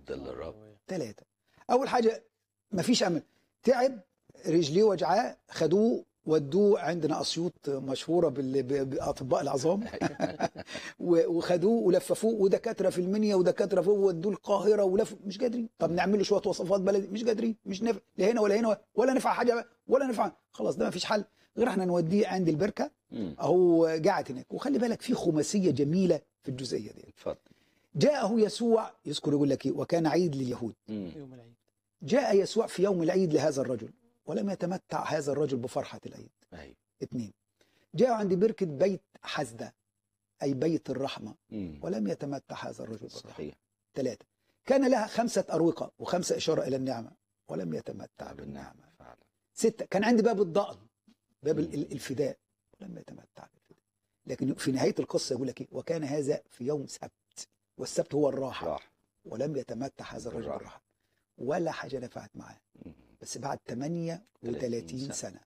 مجدا للرب ثلاثة أول حاجة مفيش أمل تعب رجليه وجعاه خدوه ودوه عندنا أسيوط مشهورة بال- ب- بأطباء العظام و- وخدوه ولففوه ودكاترة في المنيا ودكاترة فوق ودوه القاهرة ولف مش قادرين طب نعمل له شوية وصفات بلدي مش قادرين مش نافع لا هنا ولا هنا ولا نفع حاجة ولا نفع خلاص ده مفيش حل غير احنا نوديه عند البركة مم. أهو قاعد هناك وخلي بالك في خماسية جميلة في الجزئية دي اتفضل جاءه يسوع يذكر يقول لك إيه؟ وكان عيد لليهود مم. يوم العيد جاء يسوع في يوم العيد لهذا الرجل ولم يتمتع هذا الرجل بفرحة العيد ايوه اثنين جاء عند بركة بيت حزدة أي بيت الرحمة مم. ولم يتمتع هذا الرجل بالرحمة صحيح ثلاثة كان لها خمسة أروقة وخمسة إشارة إلى النعمة ولم يتمتع بالنعمة فعلا ستة كان عندي باب الضأن باب مم. ال- ال- الفداء ولم يتمتع بالفداء لكن في نهاية القصة يقول لك إيه؟ وكان هذا في يوم سبت والسبت هو الراحة راح ولم يتمتع هذا الرجل بالراحة. بالراحة ولا حاجة نفعت معاه مم. بس بعد 38 سنة. سنة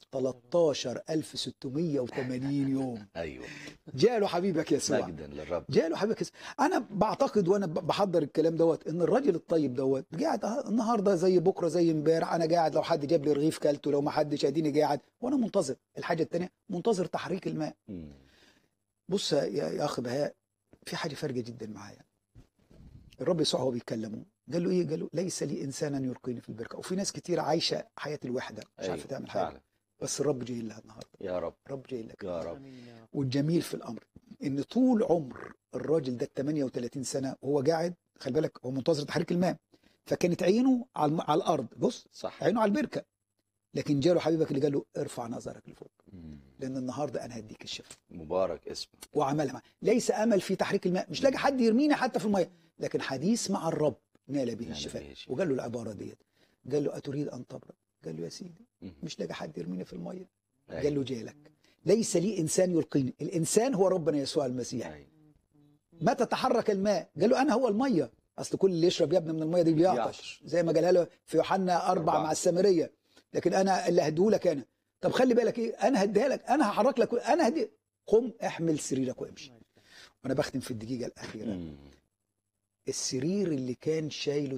13680 يوم ايوه جاء له حبيبك يسوع مجدا للرب جاء له حبيبك يسوع انا بعتقد وانا ب- بحضر الكلام دوت ان الراجل الطيب دوت قاعد أه- النهارده زي بكره زي امبارح انا قاعد لو حد جاب لي رغيف كلته لو ما حدش اديني قاعد وانا منتظر الحاجه الثانيه منتظر تحريك الماء مم. بص يا, يا اخ بهاء في حاجه فارقه جدا معايا الرب يسوع هو بيكلمه قال له ايه قال له ليس لي انسانا يلقيني في البركه وفي ناس كتير عايشه حياه الوحده مش عارفه أيوة، تعمل حاجه فعلا بس الرب جاي لها النهارده يا رب الرب جاي لك يا رب آمين يا رب. والجميل في الامر ان طول عمر الراجل ده 38 سنه وهو قاعد خلي بالك هو منتظر تحريك الماء فكانت عينه على الم- على الارض بص صح عينه على البركه لكن جاله حبيبك اللي قال له ارفع نظرك لفوق مم. لان النهارده انا هديك الشفاء مبارك اسمك وعملها معاه ليس امل في تحريك الماء مش لاقي حد يرميني حتى في الميه لكن حديث مع الرب نال به نال الشفاء به الشفاء. وقال له العباره ديت قال له اتريد ان تبرد قال له يا سيدي مم. مش لاقي حد يرميني في الميه أيوة. قال له جاي ليس لي انسان يلقيني الانسان هو ربنا يسوع المسيح أيوة. متى تحرك الماء قال له انا هو الميه اصل كل اللي يشرب يا ابني من الميه دي بيعطش بيعطش. زي ما قالها له في يوحنا أربعة أربعة. مع السامريه لكن انا اللي هديهولك انا طب خلي بالك ايه انا هديها لك انا هحرك لك انا هدي قم احمل سريرك وامشي وانا بختم في الدقيقه الاخيره مم. السرير اللي كان شايله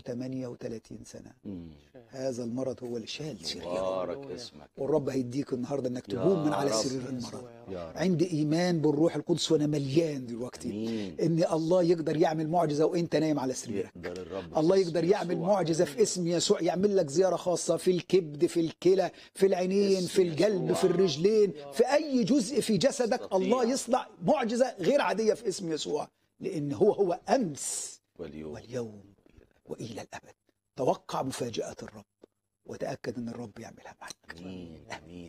38 سنه مم. هذا المرض هو اللي شال سريره مبارك اسمك والرب هيديك النهارده انك يا تقوم من على رب. سرير المرض يا رب عندي ايمان بالروح القدس وانا مليان دلوقتي امين ان الله يقدر يعمل معجزه وانت نايم على سريرك يقدر الرب الله في يقدر اسم يعمل يسوع. معجزه في اسم يسوع يعمل لك زياره خاصه في الكبد في الكلى في العينين اسم في القلب يسوع. في الرجلين في اي جزء في جسدك استطيع. الله يصنع معجزه غير عاديه في اسم يسوع لان هو هو امس واليوم واليوم والى الابد توقع مفاجاه الرب وتاكد ان الرب يعملها معك امين امين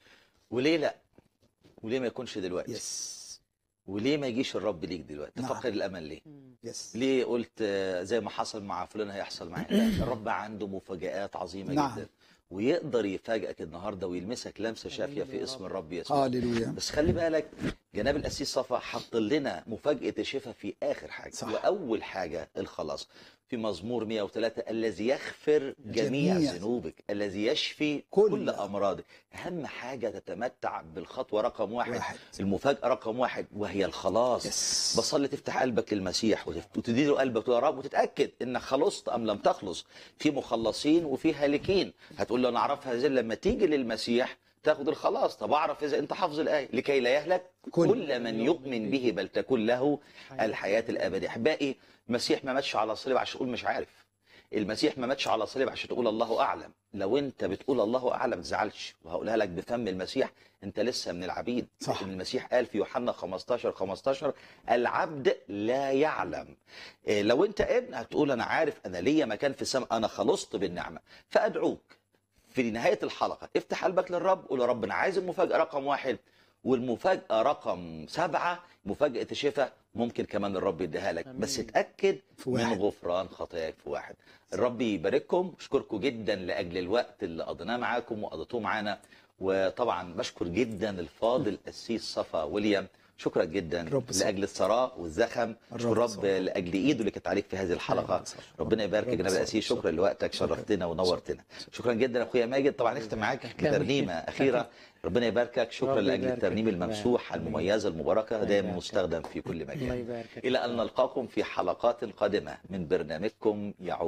وليه لا وليه ما يكونش دلوقتي يس وليه ما يجيش الرب ليك دلوقتي نعم. تفقد الامل ليه يس ليه قلت آه، زي ما حصل مع فلان هيحصل معايا لا الرب عنده مفاجآت عظيمة نعم. جدا ويقدر يفاجئك النهارده ويلمسك لمسه شافيه في اسم الرب يسوع هاليلويا بس خلي بالك جناب القسيس صفا حط لنا مفاجأة الشفاء في آخر حاجة صح. وأول حاجة الخلاص في مزمور 103 الذي يغفر جميع, جميع. ذنوبك الذي يشفي كل كل, كل أمراضك أهم حاجة تتمتع بالخطوة رقم واحد, واحد. المفاجأة رقم واحد وهي الخلاص يس بصلي تفتح قلبك للمسيح وتف- وتدي له قلبك وتقول يا رب وتتاكد انك خلصت ام لم تخلص في مخلصين وفي هالكين هتقول له انا اعرفها ازاي لما تيجي للمسيح تاخد الخلاص طب اعرف اذا انت حافظ الايه لكي لا يهلك كل. كل من يؤمن به بل تكون له الحياه الابديه احبائي المسيح ما ماتش على الصليب عشان تقول مش عارف المسيح ما ماتش على الصليب عشان تقول الله اعلم لو انت بتقول الله اعلم ما تزعلش وهقولها لك بفم المسيح انت لسه من العبيد صح. لأن المسيح قال في يوحنا 15 15 العبد لا يعلم إيه، لو انت ابن هتقول انا عارف انا ليا مكان في السماء انا خلصت بالنعمه فادعوك في نهايه الحلقه افتح قلبك للرب قول يا رب انا عايز المفاجاه رقم واحد والمفاجاه رقم سبعه مفاجاه الشفاء ممكن كمان الرب يديها لك بس آمين. اتاكد في من واحد. غفران خطاياك في واحد الرب يبارككم اشكركم جدا لاجل الوقت اللي قضيناه معاكم وقضيتوه معانا وطبعا بشكر جدا الفاضل السيس صفا ويليام شكرا جدا رب يسعدك. لاجل الثراء والزخم الرب شكرا رب يسعدك. لاجل ايده اللي كانت عليك في هذه الحلقه رب يسعدك. ربنا يبارك رب يا جناب يسعدك. الاسيس شكرا لوقتك شكرا. شرفتنا ونورتنا شكرا جدا اخويا ماجد طبعا نختم معاك بترنيمه اخيره ربنا يباركك شكرا رب لاجل يباركك. الترنيم الممسوح المميزه المباركه الله دائما يباركك. مستخدم في كل الله مكان يباركك الى ان نلقاكم في حلقات قادمه من برنامجكم يعود